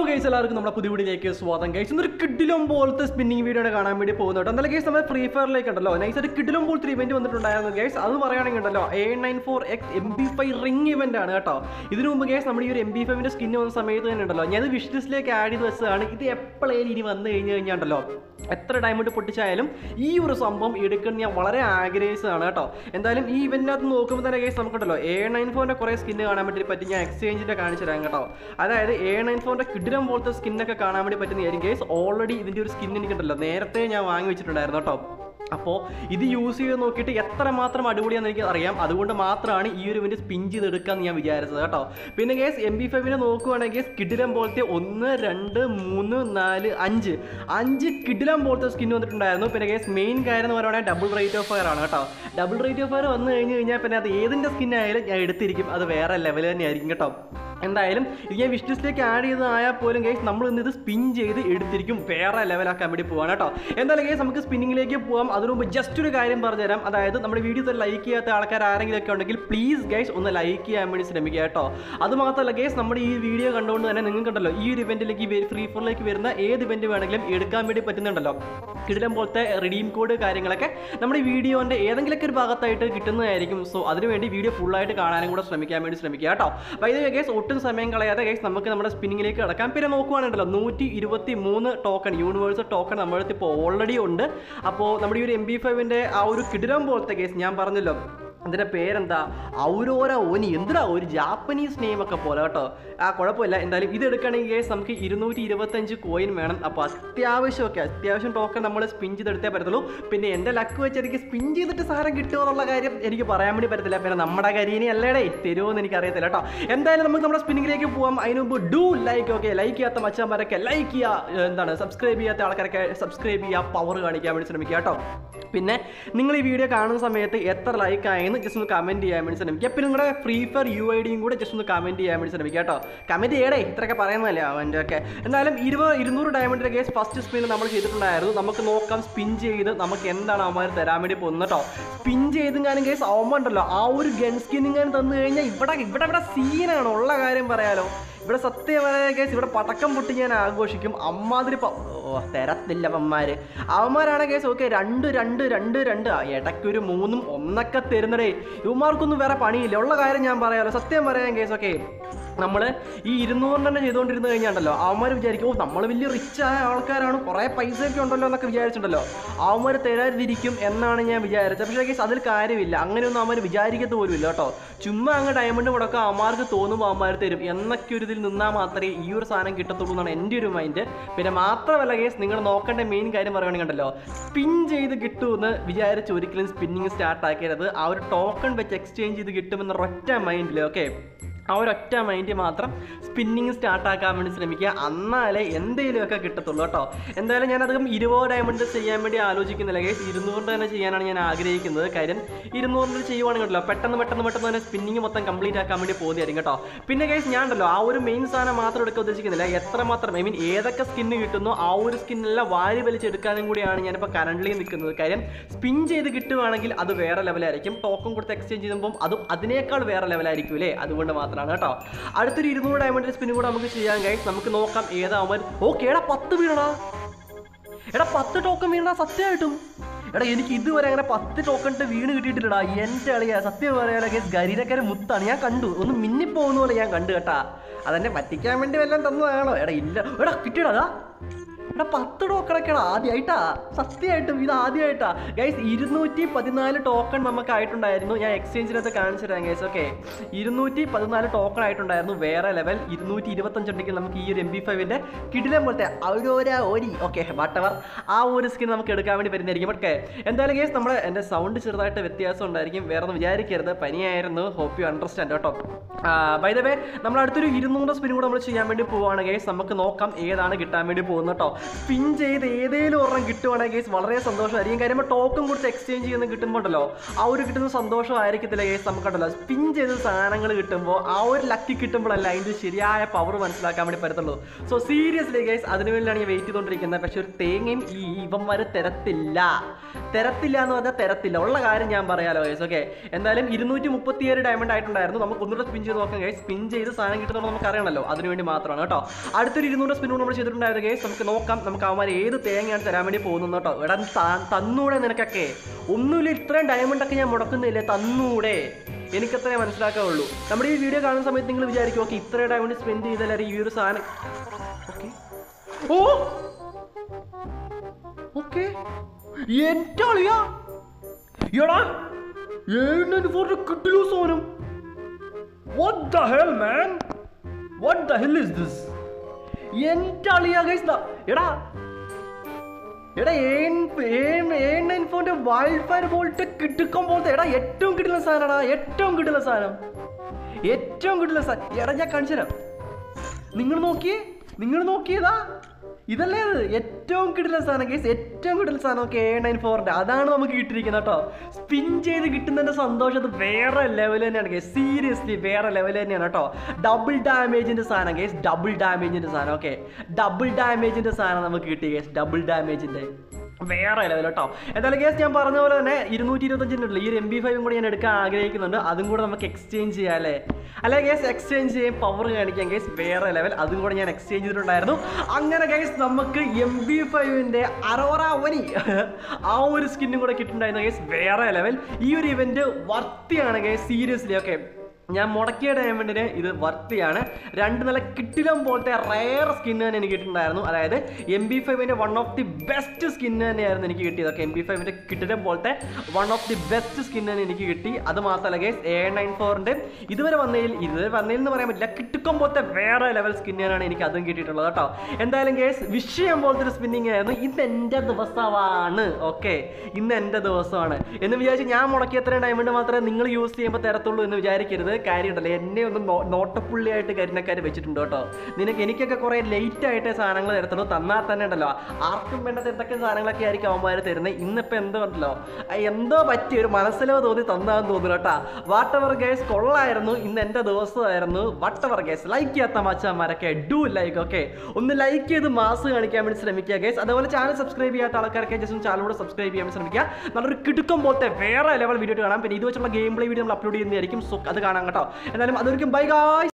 guys എല്ലാവർക്കും നമ്മുടെ പുതിയ വീഡിയോയിലേക്ക് സ്വാഗതം ഗൈസ് ഇന്നൊരു കിഡിലും പോലത്തെ സ്പിന്നിങ് വീഡിയോ കാണാൻ വേണ്ടി പോകുന്നത് കേട്ടോ എന്തായാലും ഗൈസ് നമ്മൾ ഫ്രീ ഫയറിലേക്ക് ഉണ്ടല്ലോ നൈസ് ഒരു കിഡിലും പോലത്തെ ഇവന്റ് വന്നിട്ടുണ്ടായിരുന്നു ഗൈസ് അത് പറയുകയാണെങ്കിൽ ഉണ്ടല്ലോ A nine four X M B five ring event ആണ് കേട്ടോ ഇതിനു മുമ്പ് ഗൈസ് നമ്മുടെ ഈ ഒരു എം ബി ഫൈവിന്റെ സ്കിൻ വന്ന സമയത്ത് തന്നെ ഉണ്ടല്ലോ ഞാൻ വിഷ് ലിസ്റ്റിലേക്ക് ആഡ് ചെയ്ത് വെച്ചതാണ് ഇത് എപ്പോഴേലും ഇനി വന്നു കഴിഞ്ഞ് കഴിഞ്ഞാൽ ഉണ്ടല്ലോ എത്ര ഡയമണ്ട് പൊട്ടിച്ചായാലും ഈ ഒരു സംഭവം എടുക്കണം ഞാൻ വളരെ ആഗ്രഹിച്ചതാണ് കേട്ടോ എന്തായാലും ഈ ഇവന്റിനകത്ത് നോക്കുമ്പോൾ തന്നെ കേസ് നമുക്കുണ്ടല്ലോ എ നയൻ ഫോറിന്റെ കുറേ സ്കിന്ന് കാണാൻ വേണ്ടി പറ്റി ഞാൻ എക്സ്ചേഞ്ചിന്റെ കാണിച്ചു തരാം കേട്ടോ അതായത് എ നയൻ ഫോറിന്റെ കിഡിരം പോലത്തെ സ്കിന്നൊക്കെ കാണാൻ വേണ്ടി പറ്റുന്നതായിരിക്കും കേസ് ഓൾറെഡി ഇതിന്റെ ഒരു സ്കിൻ എനിക്കുണ്ടല്ലോ നേരത്തെ ഞാൻ വാങ്ങി വെച്ചിട്ടുണ്ടായിരുന്നു കേട്ടോ അപ്പോൾ ഇത് യൂസ് ചെയ്ത് നോക്കിയിട്ട് എത്ര മാത്രം അടിപൊളിയാണെന്ന് എനിക്ക് അറിയാം അതുകൊണ്ട് മാത്രമാണ് ഈ ഒരു ഇവന്റ് സ്പിൻ ചെയ്തെടുക്കാന്ന് ഞാൻ വിചാരിച്ചത് കേട്ടോ പിന്നെ കേസ് എം ബി ഫൈവിനെ നോക്കുവാണെങ്കിൽ കിഡിലം പോലത്തെ ഒന്ന് രണ്ട് മൂന്ന് നാല് അഞ്ച് അഞ്ച് കിഡിലം പോലത്തെ സ്കിൻ വന്നിട്ടുണ്ടായിരുന്നു പിന്നെ കേസ് മെയിൻ കാര്യം എന്ന് പറയുകയാണെങ്കിൽ ഡബിൾ റേറ്റ് ഓഫ് ഫയർ ആണ് കേട്ടോ ഡബിൾ റേറ്റ് ഓഫ് ഫയർ വന്നു കഴിഞ്ഞ് കഴിഞ്ഞാൽ പിന്നെ അത് ഏതിൻ്റെ സ്കിൻ ആയാലും ഞാൻ എടുത്തിരിക്കും അത് വേറെ ലെവൽ തന്നെയായിരിക്കും കേട്ടോ എന്തായാലും ഇത് ഞാൻ വിഷ് ലിസ്റ്റിലേക്ക് ആഡ് ചെയ്തതായാൽ പോലും കേസ് നമ്മൾ ഇന്ന് ഇത് സ്പിൻ ചെയ്ത് എടുത്തിരിക്കും വേറെ ലെവലാക്കാൻ വേണ്ടി പോവാണ് കേട്ടോ എന്തായാലും കേസ് നമുക്ക് സ്പിന്നിങ്ങിലേക്ക് പോകാം അതിനു മുമ്പ് ജസ്റ്റ് ഒരു കാര്യം പറഞ്ഞുതരാം അതായത് നമ്മുടെ വീഡിയോ ലൈക്ക് ചെയ്യാത്ത ആൾക്കാർ ആരെങ്കിലും ഒക്കെ ഉണ്ടെങ്കിൽ പ്ലീസ് ഗൈസ് ഒന്ന് ലൈക്ക് ചെയ്യാൻ വേണ്ടി ശ്രമിക്കുക കേട്ടോ അത് മാത്രമല്ല ഗൈസ് നമ്മുടെ ഈ വീഡിയോ കണ്ടുകൊണ്ട് തന്നെ നിങ്ങൾക്കുണ്ടല്ലോ ഈ ഒരു ഇവന്റിലേക്ക് ഫ്രീ ഫോറിലേക്ക് വരുന്ന ഏത് ഇവന്റ് വേണമെങ്കിലും എടുക്കാൻ വേണ്ടി പറ്റുന്നുണ്ടല്ലോ കിടിലം പോലത്തെ റിഡീം കോഡ് കാര്യങ്ങളൊക്കെ നമ്മുടെ ഈ വീഡിയോൻ്റെ ഏതെങ്കിലുമൊക്കെ ഒരു ഭാഗത്തായിട്ട് കിട്ടുന്നതായിരിക്കും സോ അതിനുവേണ്ടി വീഡിയോ ഫുള്ളായിട്ട് കാണാനും കൂടെ ശ്രമിക്കാൻ വേണ്ടി ശ്രമിക്കുക കേട്ടോ വൈദ്യുതി കേസ് ഒട്ടും സമയം കളയാതെ കേസ് നമുക്ക് നമ്മുടെ സ്പിന്നിങ്ങിലേക്ക് കിടക്കാം പിന്നെ നോക്കുവാണെങ്കിലോ നൂറ്റി ഇരുപത്തി മൂന്ന് ടോക്കൺ യൂണിവേഴ്സൽ ടോക്കൺ നമ്മുടെ അടുത്ത് ഇപ്പോൾ ഓൾറെഡി ഉണ്ട് അപ്പോൾ നമ്മുടെ ഈ ഒരു എം ബി ഫൈവിൻ്റെ ആ ഒരു കിടിലം പോലത്തെ കേസ് ഞാൻ പറഞ്ഞല്ലോ അതിൻ്റെ പേരെന്താ ഔരോര ഓനി എന്തിനാ ഒരു ജാപ്പനീസ് നെയിം ഒക്കെ പോലെ കേട്ടോ ആ കുഴപ്പമില്ല എന്തായാലും ഇത് എടുക്കുകയാണെങ്കിൽ കേസ് നമുക്ക് ഇരുന്നൂറ്റി ഇരുപത്തഞ്ച് കോയിൻ വേണം അപ്പോൾ അത്യാവശ്യമൊക്കെ അത്യാവശ്യം ടോക്കൺ നമ്മൾ സ്പിൻ ചെയ്തെടുത്തേ പറ്റത്തുള്ളൂ പിന്നെ എൻ്റെ ലക്ക് വെച്ച് എനിക്ക് സ്പിൻ ചെയ്തിട്ട് സാധനം കിട്ടുമോ എന്നുള്ള കാര്യം എനിക്ക് പറയാൻ വേണ്ടി പറ്റത്തില്ല പിന്നെ നമ്മുടെ കരീനി അല്ലേടേ തരുമോ എന്ന് എനിക്ക് അറിയത്തില്ല കേട്ടോ എന്തായാലും നമുക്ക് നമ്മുടെ സ്പിന്നിങ്ങിലേക്ക് പോകാം അതിന് മുമ്പ് ഡു ലൈക്ക് ഓക്കെ ലൈക്ക് ചെയ്യാത്ത മച്ചാന്മാരൊക്കെ ലൈക്ക് ചെയ്യുക എന്താണ് സബ്സ്ക്രൈബ് ചെയ്യാത്ത ആൾക്കാരൊക്കെ സബ്സ്ക്രൈബ് ചെയ്യുക പവർ കാണിക്കാൻ വേണ്ടി ശ്രമിക്കുക കേട്ടോ പിന്നെ നിങ്ങൾ ഈ വീഡിയോ കാണുന്ന സമയത്ത് എത്ര ലൈക്ക് ആയെന്ന് ജസ്റ്റ് ഒന്ന് കമൻറ്റ് ചെയ്യാൻ വേണ്ടി ശ്രമിക്കുക പിന്നെ നിങ്ങളുടെ ഫ്രീ ഫയർ യു ഐ ഡിയും കൂടെ ജസ്റ്റ് ഒന്ന് കമൻറ്റ് ചെയ്യാൻ വേണ്ടി ശ്രമിക്കുക കേട്ടോ കമൻറ്റ് ചെയ്യടേ ഇത്രയൊക്കെ പറയുന്നതല്ലേ അവൻ്റെ ഒക്കെ എന്തായാലും ഇരുപത് ഇരുന്നൂറ് ഡയമണ്ടിൻ്റെ കേസ് ഫസ്റ്റ് സ്പിൻ നമ്മൾ ചെയ്തിട്ടുണ്ടായിരുന്നു നമുക്ക് നോക്കാം സ്പിൻ ചെയ്ത് നമുക്ക് എന്താണ് അവന്മാർ തരാൻ വേണ്ടി പോകുന്നത് കേട്ടോ സ്പിൻ ചെയ്ത് ഞാൻ കേസ് അവന്മാർ ഉണ്ടല്ലോ ആ ഒരു ഗൺ സ്കിൻ ഞാൻ തന്നു കഴിഞ്ഞാൽ ഇവിടെ ഇവിടെ ഇവിടെ സീനാണ് ഉള്ള കാര്യം പറയാലോ ഇവിടെ സത്യമായ കേസ് ഇവിടെ പടക്കം പൊട്ടി ഞാൻ ആഘോഷിക്കും അമ്മാതിരി പ- ഓ തരത്തില്ല അവന്മാര് അവന്മാരാണ് കേസ് ഓക്കെ രണ്ട് രണ്ട് രണ്ട് രണ്ട് ആ, ഇടയ്ക്കൊരു മൂന്നും ഒന്നൊക്കെ തരുന്നടേ ഇവന്മാർക്കൊന്നും വേറെ പണിയില്ല ഉള്ള കാര്യം ഞാൻ പറയാലോ സത്യം പറയാൻ കേസ് ഓക്കെ നമ്മൾ ഈ ഇരുന്നൂറിന് തന്നെ ചെയ്തുകൊണ്ടിരുന്ന് കഴിഞ്ഞാണ്ടല്ലോ അവന്മാർ വിചാരിക്കും ഓ നമ്മൾ വലിയ റിച്ച് ആയ ആൾക്കാരാണ് കുറേ പൈസയൊക്കെ ഉണ്ടല്ലോ എന്നൊക്കെ വിചാരിച്ചിട്ടുണ്ടല്ലോ അവന്മാർ തരാതിരിക്കും എന്നാണ് ഞാൻ വിചാരിച്ചത് പക്ഷേ കേസ് അതിൽ കാര്യമില്ല അങ്ങനെയൊന്നും അവന്മാർ വിചാരിക്കത്ത് പോലും ഇല്ല കേട്ടോ ചുമ്മാ അങ്ങ് ഡയമണ്ട് മുടക്കം അവന്മാർക്ക് തോന്നുമ്പോൾ അവന്മാർ തരും എന്നൊക്കെ ഒരു ഇതിൽ നിന്നാൽ മാത്രമേ ഈ ഒരു സാധനം കിട്ടത്തുള്ളൂ എന്നാണ് എൻ്റെ ഒരു മൈൻഡ് പിന്നെ മാത്രമല്ല കേസ് നിങ്ങൾ നോക്കേണ്ട മെയിൻ കാര്യം പറയുകയാണെങ്കിൽ ഉണ്ടല്ലോ സ്പിൻ ചെയ്ത് കിട്ടുമെന്ന് വിചാരിച്ച് ഒരിക്കലും സ്പിന്നിങ് സ്റ്റാർട്ട് ആക്കരുത് ആ ഒരു ടോക്കൺ വെച്ച് എക്സ്ചേഞ്ച് ചെയ്ത് കിട്ടുമെന്ന ഒറ്റ മൈൻഡിൽ ഓക്കെ ആ ഒരൊറ്റ മൈൻഡ് മാത്രം സ്പിന്നിങ് സ്റ്റാർട്ട് ആക്കാൻ വേണ്ടി ശ്രമിക്കുക എന്നാലേ എന്തെങ്കിലുമൊക്കെ കിട്ടത്തുള്ളൂ കേട്ടോ എന്തായാലും ഞാൻ അധികം ഇരുപത് ഡയമണ്ട് ചെയ്യാൻ വേണ്ടി ആലോചിക്കുന്നില്ല കേസ് ഇരുന്നൂറിൻ്റെ തന്നെ ചെയ്യാനാണ് ഞാൻ ആഗ്രഹിക്കുന്നത് കാര്യം ഇരുന്നൂറിൻ്റെ ചെയ്യുവാണെങ്കിലോ പെട്ടെന്ന് പെട്ടെന്ന് പെട്ടെന്ന് തന്നെ സ്പിന്നിങ് മൊത്തം കംപ്ലീറ്റ് ആക്കാൻ വേണ്ടി പോകുന്നതായിരിക്കും കേട്ടോ പിന്നെ കേസ് ഞാൻ ഉണ്ടല്ലോ ആ ഒരു മെയിൻ സാധനം മാത്രം എടുക്കാൻ ഉദ്ദേശിക്കുന്നില്ല എത്രമാത്രം ഐ മീൻ ഏതൊക്കെ സ്കിന്ന് കിട്ടുന്നോ ആ ഒരു സ്കിന്നെല്ലാം വാരി വലിച്ചെടുക്കാനും കൂടിയാണ് ഞാനിപ്പോൾ കറണ്ട്ലി നിൽക്കുന്നത് കാര്യം സ്പിൻ ചെയ്ത് കിട്ടുവാണെങ്കിൽ അത് വേറെ ലെവലായിരിക്കും ടോക്കൺ കൊടുത്ത് എക്സ്ചേഞ്ച് ചെയ്യുമ്പോൾ അതും അതിനേക്കാൾ വേറെ ലെവലായിരിക്കും അല്ലേ അതുകൊണ്ട് മാത്രമാണ് കേട്ടോ അടുത്തൊരു ഇരുന്നൂറ് ഡയമണ്ടിന്റെ സ്പിൻ കൂടെ നമുക്ക് ചെയ്യാൻ കഴിയും നമുക്ക് നോക്കാം ഏതാവുമ്പോൾ ഓക്കെ എടാ പത്ത് വീണടാ എടാ പത്ത് ടോക്കൺ വീണടാ സത്യമായിട്ടും എടാ എനിക്ക് ഇതുവരെ അങ്ങനെ പത്ത് ടോക്കൺ വീണ് കിട്ടിയിട്ടില്ലടാ എൻ്റെ അളിയാ സത്യം പറയാലോ കേസ് ഗരീനക്കാരെ മുത്താണ് ഞാൻ കണ്ടു ഒന്ന് മിന്നിപ്പോകുന്ന പോലെ ഞാൻ കണ്ടു കേട്ടാ അതെന്നെ പറ്റിക്കാൻ വേണ്ടി വല്ലതും തന്നതാണോ എടാ ഇല്ല എടാ കിട്ടിയടാ എടാ പത്ത് ടോക്കണൊക്കെയാണ് ആദ്യമായിട്ടാ സത്യമായിട്ടും ഇത് ആദ്യമായിട്ടാ ഗൈസ് ഇരുന്നൂറ്റി പതിനാല് ടോക്കൺ നമുക്ക് ആയിട്ടുണ്ടായിരുന്നു ഞാൻ എക്സ്ചേഞ്ചിനകത്ത് കാണിച്ചു തരാം ഗൈസ് ഓക്കെ ഇരുന്നൂറ്റി പതിനാല് ടോക്കൺ ആയിട്ടുണ്ടായിരുന്നു വേറെ ലെവൽ ഇരുന്നൂറ്റി ഇരുപത്തഞ്ചുണ്ടെങ്കിൽ നമുക്ക് ഈ ഒരു എം ബി ഫൈവിൻ്റെ കിടിലം പോലത്തെ ഔരോര ഓരി ഓക്കെ വട്ടവർ ആ ഒരു സ്കിൻ നമുക്ക് എടുക്കാൻ വേണ്ടി വരുന്നതായിരിക്കും ഓക്കെ എന്തായാലും ഗൈസ് നമ്മുടെ എൻ്റെ സൗണ്ട് ചെറുതായിട്ട് വ്യത്യാസം ഉണ്ടായിരിക്കും വേറെ ഒന്നും വിചാരിക്കരുത് പനിയായിരുന്നു ഹോപ്പ് യു അണ്ടർസ്റ്റാൻഡ് കേട്ടോ ബൈ ദ വേ നമ്മൾ അടുത്തൊരു ഇരുന്നൂറ് സ്പിൻ കൂടെ നമ്മൾ ചെയ്യാൻ വേണ്ടി പോവാണ് ഗൈസ് നമുക്ക് നോക്കാം ഏതാണ് കിട്ടാൻ വേണ്ടി പോകുന്നത് കേട്ടോ സ്പിൻ ചെയ്ത് ഏതേലും ഒരെണ്ണം കിട്ടുവാണെങ്കിൽ ഗേസ് വളരെ സന്തോഷമായിരിക്കും കാര്യം ടോക്കൺ കൊടുത്ത് എക്സ്ചേഞ്ച് ചെയ്യുന്ന കിട്ടുമ്പോണ്ടല്ലോ ആ ഒരു കിട്ടുന്ന സന്തോഷമായിരിക്കത്തില്ല ഗേസ് നമുക്കുണ്ടല്ലോ സ്പിൻ ചെയ്ത സാധനങ്ങൾ കിട്ടുമ്പോൾ ആ ഒരു ലക്കി കിട്ടുമ്പോഴല്ല അതിൻ്റെ ശരിയായ പവർ മനസ്സിലാക്കാൻ വേണ്ടി പറ്റത്തുള്ളൂ സോ സീരിയസ്ലി ഗൈസ് അതിനു വേണ്ടിയാണ് ഞാൻ വെയിറ്റ് ചെയ്തുകൊണ്ടിരിക്കുന്നത് പക്ഷെ ഒരു തേങ്ങയും ഈ ഇവന്മാരെ തരത്തില്ല തരത്തില്ല എന്ന് പറഞ്ഞാൽ തരത്തില്ല ഉള്ള കാര്യം ഞാൻ പറയാലോ ഗൈസ് ഓക്കെ എന്തായാലും ഇരുന്നൂറ്റി മുപ്പത്തിയേഴ് ഡയമണ്ട് ആയിട്ടുണ്ടായിരുന്നു നമുക്ക് ഒന്നുകൂടെ സ്പിൻ ചെയ്ത് നോക്കാം ഗൈസ് സ്പിൻ ചെയ്ത് സാധനം കിട്ടുന്നത് നമുക്ക് അറിയണമല്ലോ അതിനുവേണ്ടി മാത്രമാണ് കേട്ടോ അടുത്തൊരു ഇരുന്നൂറ് സ്പിൻ നമ്മൾ ചെയ്തിട്ടുണ്ടായിരുന്നു ഗൈസ് നമുക്ക് നോക്കാം നമുക്ക് അവന്മാർ ഏത് തേങ്ങയാണ് തരാൻ വേണ്ടി പോകുന്നത് കേട്ടോ എടാ ത- തന്നൂടെ നിനക്കൊക്കെ ഒന്നുമില്ല ഇത്രയും ഡയമണ്ട് ഒക്കെ ഞാൻ മുടക്കുന്നില്ലേ തന്നൂടെ എനിക്കത്രേ മനസ്സിലാക്കാവുള്ളൂ നമ്മുടെ ഈ വീഡിയോ കാണുന്ന സമയത്ത് നിങ്ങൾ വിചാരിക്കും ഓക്കെ ഇത്രയും ഡയമണ്ട് സ്പെൻഡ് ചെയ്താലും ഈ ഒരു സാധനം ഓക്കെ ഓ ഓക്കെ എന്റെ അളിയാ എടാ ഏഴിന് ഫോറിന് കിട്ടില്ല Sonam what the hell man what the hell is this എന്റെ അളിയാ ഗൈസ് എടാ എടാ ഏൺ നയൻ ഫോറിന്റെ വൈൽഡ് ഫയർ ബോൾട്ട് കിട്ടുക്കം പോലത്തെ എടാ ഏറ്റവും കിട്ടുന്ന സാധനടാ ഏറ്റവും കിട്ടുന്ന സാധനം ഏറ്റവും കിട്ടുന്ന സാധനം എടാ ഞാൻ കാണിച്ചു തരാം നിങ്ങൾ നോക്കിയേ നിങ്ങൾ നോക്കിയതാ ഇതല്ലേ അത് ഏറ്റവും കിട്ടുന്ന സാധനം കേസ് ഏറ്റവും കിട്ടുന്ന സാധനം ഒക്കെ എ നയൻ ഫോറിന്റെ അതാണ് നമുക്ക് കിട്ടിയിരിക്കുന്നത് കേട്ടോ സ്പിൻ ചെയ്ത് കിട്ടുന്നതിന്റെ സന്തോഷം അത് വേറെ ലെവൽ തന്നെയാണ് കേസ് സീരിയസ്ലി വേറെ ലെവൽ തന്നെയാണ് കേട്ടോ ഡബിൾ ഡാമേജിന്റെ സാധനം കേസ് ഡബിൾ ഡാമേജിന്റെ സാധനം ഓക്കെ ഡബിൾ ഡാമേജിന്റെ സാധനം നമുക്ക് കിട്ടി കേസ് ഡബിൾ ഡാമേജിന്റെ വേറെ ലെവൽ കേട്ടോ എന്തായാലും കേസ് ഞാൻ പറഞ്ഞ പോലെ തന്നെ ഇരുന്നൂറ്റി ഇരുപത്തഞ്ചിൻ്റെ ഈ ഒരു എം ബി ഫൈവും കൂടി ഞാൻ എടുക്കാൻ ആഗ്രഹിക്കുന്നുണ്ട് അതും കൂടെ നമുക്ക് എക്സ്ചേഞ്ച് ചെയ്യാം അല്ലേ അല്ലെ കേസ് എക്സ്ചേഞ്ച് ചെയ്യാൻ പവർ കാണിക്കാൻ കേസ് വേറെ ലെവൽ അതും കൂടെ ഞാൻ എക്സ്ചേഞ്ച് ചെയ്തിട്ടുണ്ടായിരുന്നു അങ്ങനെ കേസ് നമുക്ക് എം ബി ഫൈവിൻ്റെ അറോറ ഒനി ആ ഒരു സ്കിന്നും കൂടെ കിട്ടുന്നുണ്ടായിരുന്നു കേസ് വേറെ ലെവൽ ഈ ഒരു ഇവന്റ് വർത്തിയാണ് കേസ് സീരിയസ്ലി ഓക്കെ ഞാൻ മുടക്കിയ ഡയമണ്ടിന് ഇത് വർത്തിയാണ് രണ്ട് നല്ല കിട്ടിലം പോലത്തെ റയർ സ്കിൻ തന്നെ എനിക്ക് കിട്ടിയിട്ടുണ്ടായിരുന്നു അതായത് എം ബി ഫൈവിൻ്റെ one of the best skin തന്നെയായിരുന്നു എനിക്ക് കിട്ടിയത് ഓക്കെ എം ബി ഫൈവിൻ്റെ കിട്ടിലം പോലത്തെ one of the best skin തന്നെ എനിക്ക് കിട്ടി അത് മാത്രമല്ല ഗേസ് എ നയൻ ഫോറിൻ്റെ ഇതുവരെ വന്നതിൽ ഇതുവരെ വന്നതിൽ എന്ന് പറയാൻ പറ്റില്ല കിട്ടുക്കം പോലത്തെ വേറെ ലെവൽ സ്കിന്നാണ് എനിക്ക് അതും കിട്ടിയിട്ടുള്ളത് കേട്ടോ എന്തായാലും ഗേസ് വിഷയം പോലത്തെ ഒരു സ്പിന്നിങ് ആയിരുന്നു ഇന്ന് എൻ്റെ ദിവസമാണ് ഓക്കെ ഇന്ന് എൻ്റെ ദിവസമാണ് എന്ന് വിചാരിച്ച് ഞാൻ മുടക്കിയ അത്രയും ഡയമണ്ട് മാത്രമേ നിങ്ങൾ യൂസ് ചെയ്യുമ്പോൾ തരത്തുള്ളൂ എന്ന് വിചാരിക്കരുത് കാര്യമുണ്ടല്ലോ എന്നെ ഒന്ന് നോ- നോട്ടപ്പുള്ളിയായിട്ട് കരിനക്കാർ വെച്ചിട്ടുണ്ട് കേട്ടോ നിനക്ക് എനിക്കൊക്കെ കുറേ ലേറ്റ് ആയിട്ട് സാധനങ്ങൾ തരത്തുള്ളൂ തന്നാൽ തന്നെ ഉണ്ടല്ലോ ആർക്കും വേണ്ടത് എന്തൊക്കെ സാധനങ്ങളൊക്കെ ആയിരിക്കും അവന്മാർ തരുന്നത് ഇന്നിപ്പോൾ എന്തോ ഉണ്ടല്ലോ ആ എന്തോ പറ്റി ഒരു മനസ്സിലോ തോന്നി തന്നാന്ന് തോന്നുന്നു കേട്ടോ വാട്ടവർ ഗേസ് കൊള്ളായിരുന്നു ഇന്ന് എൻ്റെ ദിവസമായിരുന്നു വാട്ടവർ ഗേസ് ലൈക്ക് ചെയ്യാത്ത മച്ചന്മാരൊക്കെ ഡു ലൈക്ക് ഓക്കെ ഒന്ന് ലൈക്ക് ചെയ്ത് മാസ് കാണിക്കാൻ വേണ്ടി ശ്രമിക്കുക ഗേസ് അതുപോലെ ചാനൽ സബ്സ്ക്രൈബ് ചെയ്യാത്ത ആൾക്കാരൊക്കെ ജസ്റ്റ് ചാനൽ കൂടെ സബ്സ്ക്രൈബ് ചെയ്യാൻ വേണ്ടി ശ്രമിക്കുക നല്ലൊരു കിടുക്കം പോലത്തെ വേറെ ലെവൽ വീഡിയോ കാണാം പിന്നെ ഇത് വെച്ചുള്ള ഗെയിം പ്ലേ വീഡിയോ നമ്മൾ അപ്ലോഡ് ചെയ്യുന്നതായിരിക്കും സോ അത് കാണാം കേട്ടോ എന്തായാലും അതൊരിക്കും ബൈ ഗായ്